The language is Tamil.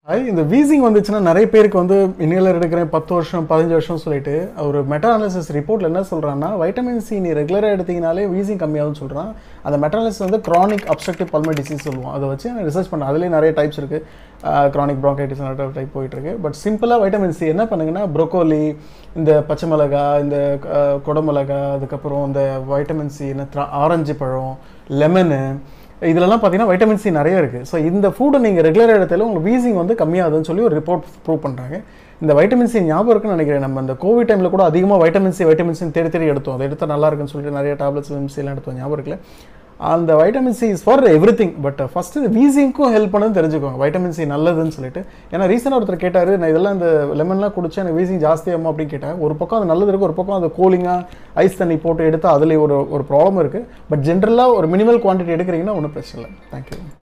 ஐ இந்த வீசிங் வந்துச்சுன்னா நிறைய பேருக்கு வந்து இன்னியலர் எடுக்கிறேன் பத்து வருஷம் பதினஞ்சு வருஷம் சொல்லிட்டு ஒரு மெட்டா அனாலிசிஸ் ரிப்போர்ட்ல என்ன சொல்றான்னா வைட்டமின் சி நீ ரெகுலராக எடுத்தீங்கனாலே வீசிங் கம்மியாகும்னு சொல்றான் அந்த மெட்டாலிசிஸ் வந்து chronic obstructive pulmonary டிசீஸ் சொல்லுவோம் அதை வச்சு ரிசர்ச் பண்ண அதுலேயே நிறைய டைப்ஸ் இருக்கு க்ரானிக் bronchitis நிறைய டைப் போயிட்டு இருக்கு பட் சிம்பிளாக வைட்டமின் சி என்ன பண்ணுங்கன்னா ப்ரோக்கோலி இந்த பச்சை மிளகா இந்த அஹ், குடமிளகா அதுக்கப்புறம் இந்த வைட்டமின் சி என்ன ஆரஞ்சு பழம் லெமனு இதுலலாம் பார்த்தீங்கன்னா வைட்டமின் சி நிறைய இருக்குது ஸோ இந்த ஃபுட்டை நீங்கள் ரெகுலராக எடுத்தாலும் உங்களுக்கு வீசிங் வந்து கம்மியாகுதுன்னு சொல்லி ஒரு ரிப்போர்ட் ப்ரூவ் பண்ணுறாங்க இந்த வைட்டமின் சி ஞாபகம் இருக்குன்னு நினைக்கிறேன் நம்ம இந்த கோவிட் டைமில் கூட அதிகமாக வைட்டமின் சி வைட்டமின் சி தேடி தேடி எடுத்தோம் அதை எடுத்தால் நல்லா இருக்குன்னு சொல்லிட்டு நிறைய டேப்லெட்ஸ் எல்லாம் எடுத்தோம் ஞாபகம் இருக்குல்ல அந்த vitamin C is for everything but first இந்த வீசிங்க்கும் ஹெல்ப் பண்ணுன்னு தெரிஞ்சுக்கோங்க வைட்டமின் சி நல்லதுன்னு சொல்லிட்டு ஏன்னா ரீசெண்டாக ஒருத்தர் கேட்டார் நான் இதெல்லாம் இந்த லெமன்லாம் குடிச்சா எனக்கு வீசிங் ஜாஸ்தியாகுமா அப்படின்னு கேட்டேன் ஒரு பக்கம் அது நல்லது இருக்குது ஒரு பக்கம் அது கூலிங்காக ஐஸ் தண்ணி போட்டு எடுத்தால் அதில் ஒரு ஒரு ப்ராப்ளம் இருக்குது பட் ஜென்ரலாக ஒரு மினிமல் குவான்டிட்டி எடுக்கிறீங்கன்னா ஒன்றும் பிரச்சனை இல்லை தேங்க்யூ